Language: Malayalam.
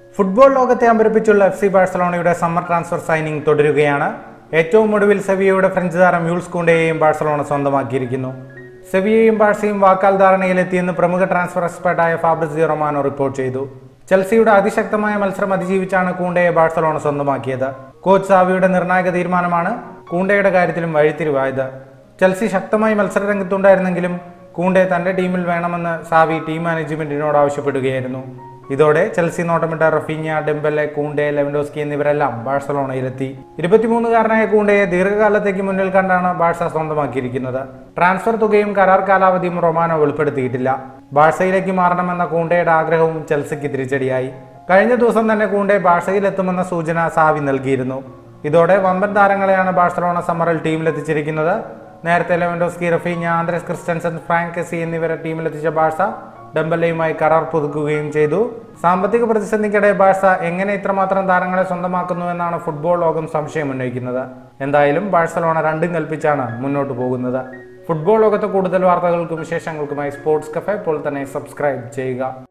ഫുട്ബോൾ ലോകത്തെ അമ്പരപ്പിച്ചുള്ള എഫ് സി ബാഴ്സലോണയുടെ സമ്മർ ട്രാൻസ്ഫർ സൈനിങ് തുടരുകയാണ് ഏറ്റവും ഒടുവിൽ സെവിയയുടെ ഫ്രഞ്ച് താരം യൂൾസ് കുണ്ടയെയും ബാഴ്സലോണ സ്വന്തമാക്കിയിരിക്കുന്നു സെവിയയും ബാഴ്സയും വാക്കാൽ ധാരണയിലെത്തിയെന്ന് പ്രമുഖ ട്രാൻസ്ഫർ എക്സ്പെർട്ടായ ഫാബ്രിസിയോ റൊമാനോ റിപ്പോർട്ട് ചെയ്തു ചെൽസിയുടെ അതിശക്തമായ മത്സരം അതിജീവിച്ചാണ് കൂണ്ടയെ ബാഴ്സലോണ സ്വന്തമാക്കിയത് കോച്ച് സാവിയുടെ നിർണായക തീരുമാനമാണ് കൂണ്ടയുടെ കാര്യത്തിലും വഴിത്തിരിവായത് ചെൽസി ശക്തമായി മത്സരരംഗത്തുണ്ടായിരുന്നെങ്കിലും കൂണ്ടെ തന്റെ ടീമിൽ വേണമെന്ന് സാവി ടീം മാനേജ്മെന്റിനോട് ആവശ്യപ്പെടുകയായിരുന്നു ഇതോടെ ചെൽസി നോട്ടമിട്ട റഫീഞ്ഞ ഡെംബലെ കൂണ്ടെ ലെവൻഡോസ്കി എന്നിവരെല്ലാം ബാഴ്സലോണയിലെത്തി ഇരുപത്തിമൂന്നുകാരനായ കൂണ്ടയെ ദീർഘകാലത്തേക്ക് മുന്നിൽ കണ്ടാണ് ബാഴ്സ സ്വന്തമാക്കിയിരിക്കുന്നത് ട്രാൻസ്ഫർ തുകയും കരാർ കാലാവധിയും റൊമാനോ വെളിപ്പെടുത്തിയിട്ടില്ല ബാഴ്സയിലേക്ക് മാറണമെന്ന കൂണ്ടയുടെ ആഗ്രഹവും ചെൽസിക്ക് തിരിച്ചടിയായി കഴിഞ്ഞ ദിവസം തന്നെ കൂണ്ടെ ബാഴ്സയിലെത്തുമെന്ന സൂചന സാവി നൽകിയിരുന്നു ഇതോടെ വമ്പൻ താരങ്ങളെയാണ് ബാഴ്സലോണ സമ്മറിൽ ടീമിലെത്തിച്ചിരിക്കുന്നത് നേരത്തെ Lewandowski Raphinha Andreas Christensen Franck Kessie എന്നിവരെ ടീമിലെത്തിച്ച ബാഴ്സ ഡംബലയുമായി കരാർ പുതുക്കുകയും ചെയ്തു സാമ്പത്തിക പ്രതിസന്ധിക്കിടെ ബാഴ്സ എങ്ങനെ ഇത്രമാത്രം താരങ്ങളെ സ്വന്തമാക്കുന്നു എന്നാണ് ഫുട്ബോൾ ലോകം സംശയം ഉന്നയിക്കുന്നത് എന്തായാലും ബാഴ്സലോണ രണ്ടും കൽപ്പിച്ചാണ് മുന്നോട്ട് പോകുന്നത് ഫുട്ബോൾ ലോകത്തെ കൂടുതൽ വാർത്തകൾക്കും വിശേഷങ്ങൾക്കുമായി സ്പോർട്സ് കഫേ ഇപ്പോൾ തന്നെ സബ്സ്ക്രൈബ് ചെയ്യുക